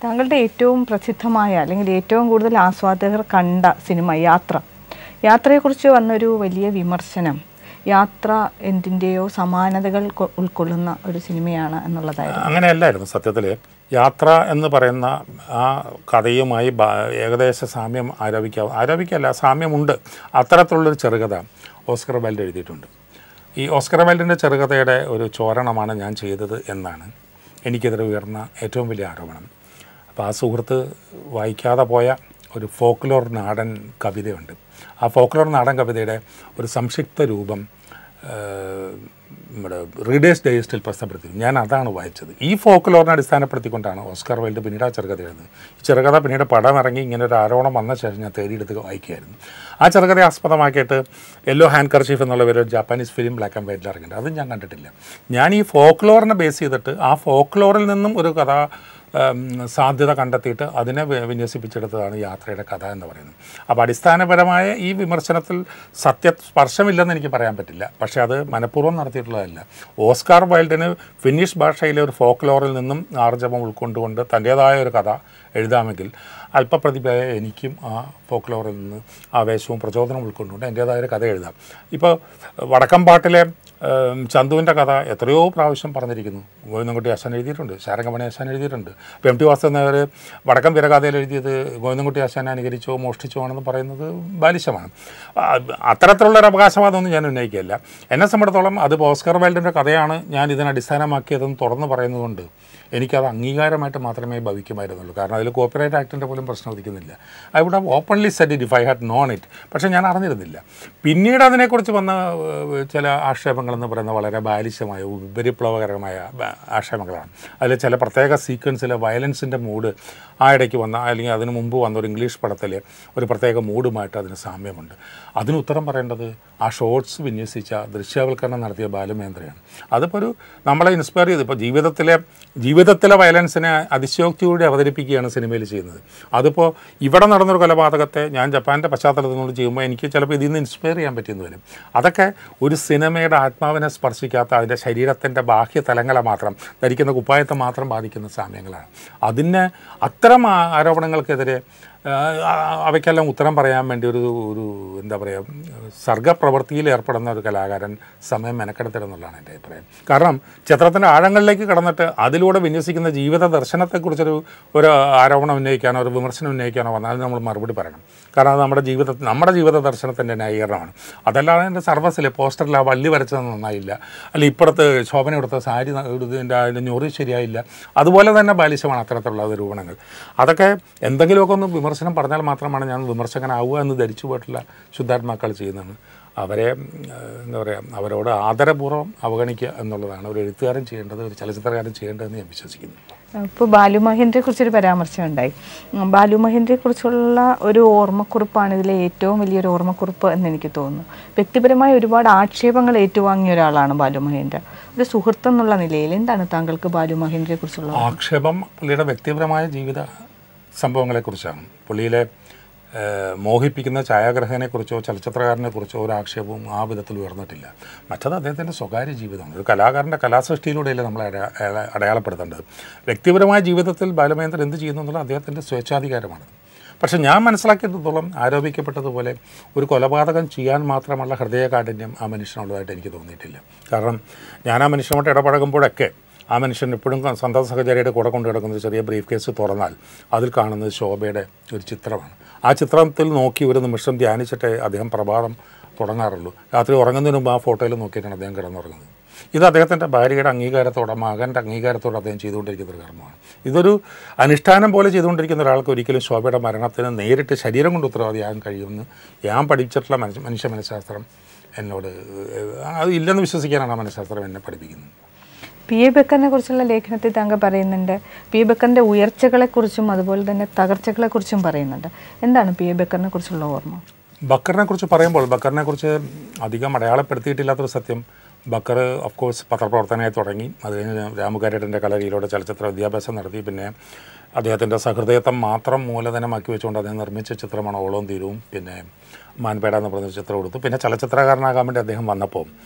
താങ്കളുടെ ഏറ്റവും പ്രസിദ്ധമായ അല്ലെങ്കിൽ ഏറ്റവും കൂടുതൽ ആസ്വാദകർ കണ്ട സിനിമ യാത്ര യാത്രയെക്കുറിച്ച് വന്നൊരു വലിയ വിമർശനം യാത്ര എന്തിൻ്റെയോ സമാനതകൾ കൊ- ഉൾക്കൊള്ളുന്ന ഒരു സിനിമയാണ് എന്നുള്ളതായിരുന്നു അങ്ങനെയല്ലായിരുന്നു സത്യത്തിൽ യാത്ര എന്ന് പറയുന്ന ആ കഥയുമായി ബ- ഏകദേശ സാമ്യം ആരോപിക്കാം ആരോപിക്കല്ല സാമ്യമുണ്ട് അത്തരത്തിലുള്ളൊരു ചെറുകഥ ഓസ്കർ വൈൽഡ് എഴുതിയിട്ടുണ്ട് ഈ ഓസ്കർ വൈൽഡിൻ്റെ ചെറുകഥയുടെ ഒരു ചോരണമാണ് ഞാൻ ചെയ്തത് എന്നാണ് എനിക്കെതിരെ ഉയർന്ന ഏറ്റവും വലിയ ആരോപണം അപ്പോൾ ആ സുഹൃത്ത് വായിക്കാതെ പോയ ഒരു ഫോക്ലോർ നാടൻ കവിതയുണ്ട് ആ ഫോക്ലോർ നാടൻ കവിതയുടെ ഒരു സംക്ഷിപ്ത രൂപം ഏഹ്, നമ്മുടെ റീഡേഴ്സ് ഡൈജസ്റ്റിൽ പ്രസിദ്ധപ്പെടുത്തി ഞാൻ അതാണ് വായിച്ചത് ഈ ഫോക്ലോറിനെ അടിസ്ഥാനപ്പെടുത്തിക്കൊണ്ടാണ് ഓസ്കാർ വൈൽഡ് പിന്നീട് ആ ചെറുകഥ എഴുതുന്നത് ഈ ചെറുകഥ പിന്നീട് പടം ഇറങ്ങി ഇങ്ങനെ ഒരു ആരോപണം വന്ന ശേഷം ഞാൻ തേടിയെടുത്ത് വായിക്കുകയായിരുന്നു ആ ചെറുകഥയെ ആസ്പദമാക്കിയിട്ട് യെല്ലോ ഹാൻഡ് കർച്ചീഫ് എന്നുള്ള പേര് ഒരു ജാപ്പാനീസ് ഫിലിം ബ്ലാക്ക് ആൻഡ് വൈറ്റിൽ ഇറങ്ങിയിട്ടുണ്ട് അതും ഞാൻ കണ്ടിട്ടില്ല ഞാൻ ഈ ഫോക്ലോറിനെ ബേസ് ചെയ്തിട്ട് ആ ഫോക്ലോറിൽ നിന്നും ഒരു കഥ ഉം, സാധ്യത കണ്ടെത്തിയിട്ട് അതിനെ വി- വിന്യസിപ്പിച്ചെടുത്തതാണ് യാത്രയുടെ കഥ എന്ന് പറയുന്നത് അപ്പോൾ അടിസ്ഥാനപരമായ ഈ വിമർശനത്തിൽ സത്യ സ്പർശമില്ലെന്ന് എനിക്ക് പറയാൻ പറ്റില്ല പക്ഷേ അത് മനഃപൂർവ്വം നടത്തിയിട്ടുള്ളതല്ല ഓസ്കാർ വൈൽഡിന് ഫിന്നിഷ് ഭാഷയിലെ ഒരു ഫോക്ലോറിൽ നിന്നും ആർജവം ഉൾക്കൊണ്ടുകൊണ്ട് തൻ്റേതായ ഒരു കഥ എഴുതാമെങ്കിൽ അല്പപ്രതിഭയായ എനിക്കും ആ ഫോക്ലോറിൽ നിന്ന് ആവേശവും പ്രചോദനവും ഉൾക്കൊണ്ടുകൊണ്ട് എൻ്റേതായ ഒരു കഥ എഴുതാം ഇപ്പോൾ വടക്കമ്പാട്ടിലെ ഏം, ചന്തുവിൻ്റെ കഥ എത്രയോ പ്രാവശ്യം പറഞ്ഞിരിക്കുന്നു ഗോവിന്ദൻകുട്ടി ആശാൻ എഴുതിയിട്ടുണ്ട് ശാരംഗമണി ആശാൻ എഴുതിയിട്ടുണ്ട് അപ്പോൾ എം ടി വാസുദേവൻ നായർ വടക്കം വീരഗാഥയിൽ എഴുതിയത് ഗോവിന്ദൻകുട്ടി ആശാൻ അനുകരിച്ചോ മോഷ്ടിച്ചോ ആണെന്ന് പറയുന്നത് ബാലിശമാണ് ആ, അത്തരത്തിലുള്ളൊരു അവകാശവാദമൊന്നും ഞാൻ ഉന്നയിക്കുകയല്ല എന്നെ സംബന്ധിച്ചിടത്തോളം അത് ഓസ്കർ വൈൽഡിൻ്റെ കഥയാണ് ഞാൻ ഇതിനെ അടിസ്ഥാനമാക്കിയതെന്ന് തുറന്ന് പറയുന്നതുകൊണ്ട് എനിക്കത് അംഗീകാരമായിട്ട് മാത്രമേ ഭവിക്കുമായിരുന്നുള്ളൂ കാരണം അതിൽ കോപ്പിറൈറ്റ് ആക്ടിൻ്റെ പോലും പ്രശ്നം ഉദിക്കുന്നില്ല I would have openly said it if I had known it പക്ഷേ ഞാൻ അറിഞ്ഞിരുന്നില്ല പിന്നീട് അതിനെക്കുറിച്ച് വന്ന ഏഹ്, ചില ആക്ഷേപങ്ങളെന്ന് പറയുന്നത് വളരെ ബാലിശമായ ഉപരിപ്ലവകരമായ ബ- ആക്ഷേപങ്ങളാണ് അതിൽ ചില പ്രത്യേക സീക്വൻസിലെ വയലൻസിൻ്റെ മൂഡ് ആ ഇടയ്ക്ക് വന്ന അല്ലെങ്കിൽ അതിന് മുമ്പ് വന്ന ഒരു ഇംഗ്ലീഷ് പടത്തിൽ ഒരു പ്രത്യേക മൂഡുമായിട്ട് അതിന് സാമ്യമുണ്ട് അതിന് ഉത്തരം പറയേണ്ടത് ആ ഷോർട്സ് വിന്യസിച്ച ദൃശ്യവൽക്കരണം നടത്തിയ ബാലമേന്ദ്രയാണ് അതിപ്പോൾ ഒരു നമ്മളെ ഇൻസ്പയർ ചെയ്ത് ഇപ്പോൾ ജീവിതത്തിലെ ജീവിതത്തിലെ വയലൻസിനെ അതിശയോക്തിയോടെ അവതരിപ്പിക്കുകയാണ് സിനിമയിൽ ചെയ്യുന്നത് അതിപ്പോൾ ഇവിടെ നടന്നൊരു കൊലപാതകത്തെ ഞാൻ ജപ്പാൻ്റെ പശ്ചാത്തലത്തിൽ നിന്ന് ചെയ്യുമ്പോൾ എനിക്ക് ചിലപ്പോൾ ഇതിൽ നിന്ന് ഇൻസ്പയർ ചെയ്യാൻ പറ്റിയെന്ന് വരും അതൊക്കെ ഒരു സിനിമയുടെ ആത്മാവിനെ സ്പർശിക്കാത്ത അതിൻ്റെ ശരീരത്തിൻ്റെ ബാഹ്യ തലങ്ങളെ മാത്രം ധരിക്കുന്ന കുപ്പായത്തെ മാത്രം ബാധിക്കുന്ന സാമ്യങ്ങളാണ് അതിന് അത്തരം ആ- ആരോപണങ്ങൾക്കെതിരെ ആ, ആ, അവയ്ക്കെല്ലാം ഉത്തരം പറയാൻ വേണ്ടി ഒരു ഒരു എന്താ പറയുക സർഗപ്രവൃത്തിയിൽ ഏർപ്പെടുന്ന ഒരു കലാകാരൻ സമയം മെനക്കെടുത്തരുന്നുള്ളതാണ് എൻ്റെ അഭിപ്രായം കാരണം ചിത്രത്തിൻ്റെ ആഴങ്ങളിലേക്ക് കടന്നിട്ട് അതിലൂടെ വിന്യസിക്കുന്ന ജീവിത ദർശനത്തെക്കുറിച്ചൊരു ഒരു ആരോപണം ഉന്നയിക്കാനോ ഒരു വിമർശനം ഉന്നയിക്കാനോ വന്നാൽ നമ്മൾ മറുപടി പറയണം കാരണം അത് നമ്മുടെ ജീവിത നമ്മുടെ ജീവിത ദർശനത്തിൻ്റെ ന്യായീകരണമാണ് അതല്ലാതെ എൻ്റെ സർവസിലെ പോസ്റ്ററിൽ ആ വള്ളി വരച്ചത് നന്നായില്ല അല്ല ഇപ്പുറത്ത് ശോഭന എടുത്ത സാരി ന- എടുത്തതിൻ്റെ അതിൻ്റെ ഞൊറി ശരിയായില്ല അതുപോലെ തന്നെ ബാലിശമാണ് അത്തരത്തിലുള്ള നിരൂപണങ്ങൾ അതൊക്കെ എന്തെങ്കിലുമൊക്കെ ഒന്ന് വിമർശനം പറഞ്ഞാൽ മാത്രമാണ് ഞാൻ വിമർശകനാവുക എന്ന് ധരിച്ചു പോയിട്ടുള്ള ശുദ്ധാത്മാക്കൾ ചെയ്യുന്നതാണ് അവരെ ഉം, ഏഹ്, എന്താ പറയുക അവരോട് ആദരപൂർവ്വം അവഗണിക്കുക എന്നുള്ളതാണ് ഒരു എഴുത്തുകാരൻ ചെയ്യേണ്ടത് ഒരു ചലച്ചിത്രകാരൻ ചെയ്യേണ്ടതെന്ന് ഞാൻ വിശ്വസിക്കുന്നു ഇപ്പോൾ ബാലു മഹേന്ദ്രയെ കുറിച്ചൊരു പരാമർശം ഉണ്ടായി ഉം, ബാലു മഹേന്ദ്രയെ കുറിച്ചുള്ള ഒരു ഓർമ്മക്കുറിപ്പാണ് ഇതിലെ ഏറ്റവും വലിയൊരു ഓർമ്മക്കുറിപ്പ് എന്ന് എനിക്ക് തോന്നുന്നു വ്യക്തിപരമായ ഒരുപാട് ആക്ഷേപങ്ങൾ ഏറ്റുവാങ്ങിയ ഒരാളാണ് ബാലു മഹേന്ദ്ര ഒരു സുഹൃത്ത് എന്നുള്ള നിലയിൽ എന്താണ് താങ്കൾക്ക് ബാലു മഹേന്ദ്രയെ കുറിച്ചുള്ള ആക്ഷേപം പുള്ളിയുടെ വ്യക്തിപരമായ ജീവിത സംഭവങ്ങളെക്കുറിച്ചാണ് പുള്ളിയിലെ ഏഹ്, മോഹിപ്പിക്കുന്ന ഛായാഗ്രഹനെക്കുറിച്ചോ ചലച്ചിത്രകാരനെക്കുറിച്ചോ ഒരു ആക്ഷേപവും ആ വിധത്തിൽ ഉയർന്നിട്ടില്ല മറ്റത് അദ്ദേഹത്തിൻ്റെ സ്വകാര്യ ജീവിതമാണ് ഒരു കലാകാരൻ്റെ കലാസൃഷ്ടിയിലൂടെയല്ലേ നമ്മൾ അടയാ- അടയാ- അടയാളപ്പെടുത്തേണ്ടത് വ്യക്തിപരമായ ജീവിതത്തിൽ ബാലമേന്ദ്രൻ എന്ത് ചെയ്യുന്നു എന്നുള്ളത് അദ്ദേഹത്തിൻ്റെ സ്വേച്ഛാധികാരമാണ് പക്ഷെ ഞാൻ മനസ്സിലാക്കിയിടത്തോളം ആരോപിക്കപ്പെട്ടതുപോലെ ഒരു കൊലപാതകം ചെയ്യാൻ മാത്രമുള്ള ഹൃദയകാഠിന്യം ആ മനുഷ്യനുള്ളതായിട്ട് എനിക്ക് തോന്നിയിട്ടില്ല കാരണം ഞാൻ ആ മനുഷ്യനോട്ട് ഇടപഴകുമ്പോഴൊക്കെ ആ മനുഷ്യൻ എപ്പോഴും സ്വന്തം സഹചര്യയുടെ കൂടെ കൊണ്ടു കിടക്കുന്ന ഒരു ചെറിയ ബ്രീഫ് കേസ് തുറന്നാൽ അതിൽ കാണുന്നത് ശോഭയുടെ ഒരു ചിത്രമാണ് ആ ചിത്രത്തിൽ നോക്കി ഒരു നിമിഷം ധ്യാനിച്ചിട്ടേ അദ്ദേഹം പ്രഭാതം തുടങ്ങാറുള്ളൂ രാത്രി ഉറങ്ങുന്നതിന് മുമ്പ് ആ ഫോട്ടോയിൽ നോക്കിയിട്ടാണ് അദ്ദേഹം കിടന്നുറങ്ങുന്നത് ഇത് അദ്ദേഹത്തിൻ്റെ ഭാര്യയുടെ അംഗീകാരത്തോടെ മകൻ്റെ അംഗീകാരത്തോടെ അദ്ദേഹം ചെയ്തുകൊണ്ടിരിക്കുന്ന ഒരു കർമ്മമാണ് ഇതൊരു അനുഷ്ഠാനം പോലെ ചെയ്തുകൊണ്ടിരിക്കുന്ന ഒരാൾക്ക് ഒരിക്കലും ശോഭയുടെ മരണത്തിന് നേരിട്ട് ശരീരം കൊണ്ട് ഉത്തരവാദിയാകാൻ കഴിയുമെന്ന് ഞാൻ പഠിച്ചിട്ടുള്ള മനുഷ്യ മനുഷ്യ മനഃശാസ്ത്രം എന്നോട് ഏഹ്, അത് ഇല്ലെന്ന് വിശ്വസിക്കാനാണ് ആ മനഃശാസ്ത്രം എന്നെ പഠിപ്പിക്കുന്നത് പി എ ബക്കറിനെ കുറിച്ചുള്ള ലേഖനത്തിൽ താങ്കൾ പറയുന്നുണ്ട് പി എ ബക്കറിന്റെ ഉയർച്ചകളെക്കുറിച്ചും അതുപോലെ തന്നെ തകർച്ചകളെക്കുറിച്ചും പറയുന്നുണ്ട് എന്താണ് പി എ ബക്കറിനെ കുറിച്ചുള്ള ഓർമ്മ ബക്കറിനെ കുറിച്ച് പറയുമ്പോൾ ബക്കറിനെ കുറിച്ച് അധികം അടയാളപ്പെടുത്തിയിട്ടില്ലാത്തൊരു സത്യം ബക്കർ ഓഫ് കോഴ്സ് പത്രപ്രവർത്തനമായി തുടങ്ങി അത് കഴിഞ്ഞ് രാമുകാരേട്ടൻ്റെ കളരിയിലൂടെ ചലച്ചിത്ര വിദ്യാഭ്യാസം നടത്തി പിന്നെ അദ്ദേഹത്തിൻ്റെ സഹൃദയത്വം മാത്രം മൂലധനമാക്കി വെച്ചുകൊണ്ട് അദ്ദേഹം നിർമ്മിച്ച ചിത്രമാണ് ഓളവും തീരവും പിന്നെ മാൻപേട എന്ന് പറഞ്ഞൊരു ചിത്രം കൊടുത്തു പിന്നെ ചലച്ചിത്രകാരനാകാൻ വേണ്ടി അദ്ദേഹം വന്നപ്പോൾ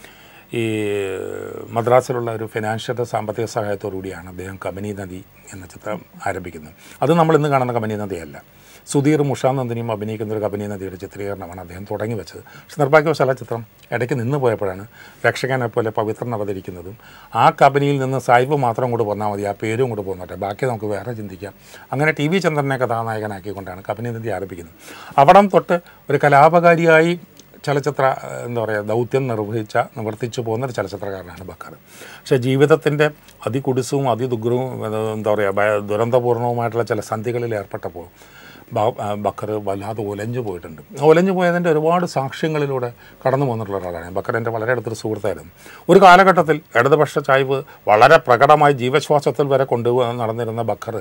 ഈ മദ്രാസിലുള്ള ഒരു ഫിനാൻഷ്യൽ സാമ്പത്തിക സഹായത്തോടുകൂടിയാണ് അദ്ദേഹം കബനി നദി എന്ന ചിത്രം ആരംഭിക്കുന്നത് അത് നമ്മൾ ഇന്ന് കാണുന്ന കബനി നദിയല്ല സുധീർ മുഷാനന്ദിനിയും അഭിനയിക്കുന്ന ഒരു കബനി നദിയുടെ ചിത്രീകരണമാണ് അദ്ദേഹം തുടങ്ങി വെച്ചത് പക്ഷെ നിർഭാഗ്യവശാല ചിത്രം ഇടയ്ക്ക് നിന്ന് പോയപ്പോഴാണ് രക്ഷകനെ പോലെ പവിത്രൻ അവതരിക്കുന്നതും ആ കബനിയിൽ നിന്ന് സായിബ് മാത്രം കൂടെ പോന്നാൽ മതി ആ പേരും കൂടെ പോന്നോട്ടെ ബാക്കി നമുക്ക് വേറെ ചിന്തിക്കാം അങ്ങനെ ടി വി ചന്ദ്രനെ കഥാനായകനാക്കിക്കൊണ്ടാണ് കബനി നദി ആരംഭിക്കുന്നത് അവിടം തൊട്ട് ഒരു കലാപകാരിയായി ചലച്ചിത്ര ഏഹ്, എന്താ പറയുക ദൗത്യം നിർവഹിച്ച നിവർത്തിച്ചു പോകുന്ന ഒരു ചലച്ചിത്രകാരനാണ് ബക്കർ പക്ഷേ ജീവിതത്തിൻ്റെ അതികുടിസവും അതിദുഗ്രവും അത് എന്താ പറയുക ഭയ- ദുരന്തപൂർണവുമായിട്ടുള്ള ചില സന്ധികളിൽ ഏർപ്പെട്ടപ്പോൾ ബ- ആ, ബക്കർ വല്ലാതെ ഒലഞ്ഞു പോയിട്ടുണ്ട് ആ ഒലഞ്ഞു പോയതിൻ്റെ ഒരുപാട് സാക്ഷ്യങ്ങളിലൂടെ കടന്നു പോന്നിട്ടുള്ള ഒരാളാണ് ബക്കർ എൻ്റെ വളരെ അടുത്തൊരു സുഹൃത്തായിരുന്നു ഒരു കാലഘട്ടത്തിൽ ഇടതുപക്ഷ ചായ്വ് വളരെ പ്രകടമായി ജീവശ്വാസത്തിൽ വരെ കൊണ്ടുപോ നടന്നിരുന്ന ബക്കർ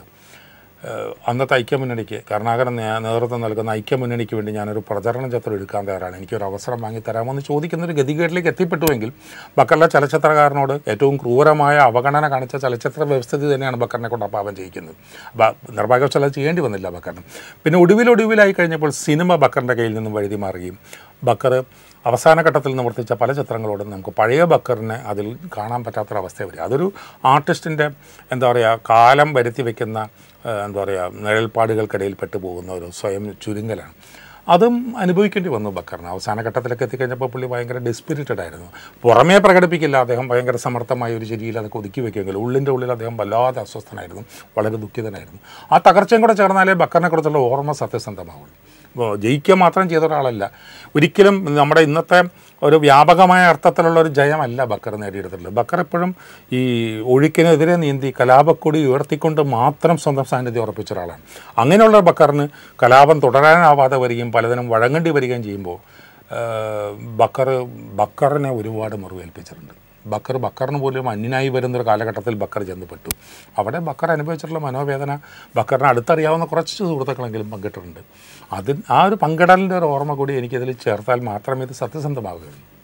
ഏഹ് അന്നത്തെ ഐക്യമുന്നണിക്ക് കരുണാകരൻ നേ- നേതൃത്വം നൽകുന്ന ഐക്യമുന്നണിക്ക് വേണ്ടി ഞാനൊരു പ്രചരണ ചിത്രം എടുക്കാൻ തയ്യാറാണ് എനിക്കൊരു അവസരം വാങ്ങി തരാമെന്ന് ചോദിക്കുന്ന ഒരു ഗതികേട്ടിലേക്ക് എത്തിപ്പെട്ടുവെങ്കിൽ ബക്കറിലെ ചലച്ചിത്രകാരനോട് ഏറ്റവും ക്രൂരമായ അവഗണന കാണിച്ച ചലച്ചിത്ര വ്യവസ്ഥിതി തന്നെയാണ് ബക്കറിനെ കൊണ്ട് അപ്പാപം ചെയ്യിക്കുന്നത് ബ- നിർഭാഗ്യവശാൽ അത് ചെയ്യേണ്ടി വന്നില്ല ബക്കറിന് പിന്നെ ഒടുവിലൊടുവിലായി കഴിഞ്ഞപ്പോൾ സിനിമ ബക്കറിൻ്റെ കയ്യിൽ നിന്നും വഴുതി മാറുകയും ബക്കർ അവസാന ഘട്ടത്തിൽ നിവർത്തിച്ച പല ചിത്രങ്ങളോടും നമുക്ക് പഴയ ബക്കറിനെ അതിൽ കാണാൻ പറ്റാത്തൊരവസ്ഥ വരിക അതൊരു ആർട്ടിസ്റ്റിൻ്റെ എന്താ പറയുക കാലം വരുത്തി വെക്കുന്ന ഏഹ്, എന്താ പറയുക നിഴൽപ്പാടുകൾക്കിടയിൽ പെട്ടു പോകുന്ന ഒരു സ്വയം ചുരുങ്ങലാണ് അതും അനുഭവിക്കേണ്ടി വന്നു ബക്കറിന് അവസാന ഘട്ടത്തിലൊക്കെ എത്തിക്കഴിഞ്ഞപ്പോൾ പുള്ളി ഭയങ്കര ഡിസ്പിരിറ്റഡ് ആയിരുന്നു പുറമേ പ്രകടിപ്പിക്കില്ല അദ്ദേഹം ഭയങ്കര സമർത്ഥമായ ഒരു ശരിയിൽ അതൊക്കെ ഒതുക്കി വെക്കുമെങ്കിലും ഉള്ളിൻ്റെ ഉള്ളിൽ അദ്ദേഹം വല്ലാതെ അസ്വസ്ഥനായിരുന്നു വളരെ ദുഃഖിതനായിരുന്നു ആ തകർച്ചയും കൂടെ ചേർന്നാലേ ബക്കറിനെ കുറിച്ചുള്ള ഓർമ്മ സത്യസന്ധമാവുള്ളൂ ഇപ്പോൾ ജയിക്കുക മാത്രം ചെയ്ത ഒരാളല്ല ഒരിക്കലും നമ്മുടെ ഇന്നത്തെ ഒരു വ്യാപകമായ അർത്ഥത്തിലുള്ള ഒരു ജയമല്ല ബക്കർ നേടിയെടുത്തിട്ടുള്ളത് ബക്കർ എപ്പോഴും ഈ ഒഴുക്കിനെതിരെ നീന്തി കലാപക്കൊടി ഉയർത്തിക്കൊണ്ട് മാത്രം സ്വന്തം സാന്നിധ്യം ഉറപ്പിച്ച ഒരാളാണ് അങ്ങനെയുള്ള ബക്കറിന് കലാപം തുടരാനാവാതെ വരികയും പലതിനും വഴങ്ങേണ്ടി വരികയും ചെയ്യുമ്പോൾ ഏഹ്, ബക്കർ ബക്കറിനെ ഒരുപാട് മുറിവേൽപ്പിച്ചിട്ടുണ്ട് ബക്കർ ബക്കറിന് പോലും അന്യനായി വരുന്നൊരു കാലഘട്ടത്തിൽ ബക്കർ ചെന്നപ്പെട്ടു അവിടെ ബക്കർ അനുഭവിച്ചിട്ടുള്ള മനോവേദന ബക്കറിനെ അടുത്തറിയാവുന്ന കുറച്ച് സുഹൃത്തുക്കളെങ്കിലും പങ്കിട്ടിട്ടുണ്ട് അത് ആ ഒരു പങ്കിടലിൻ്റെ ഒരു ഓർമ്മ കൂടി എനിക്കിതിൽ ചേർത്താൽ മാത്രമേ ഇത് സത്യസന്ധമാവുകയുള്ളൂ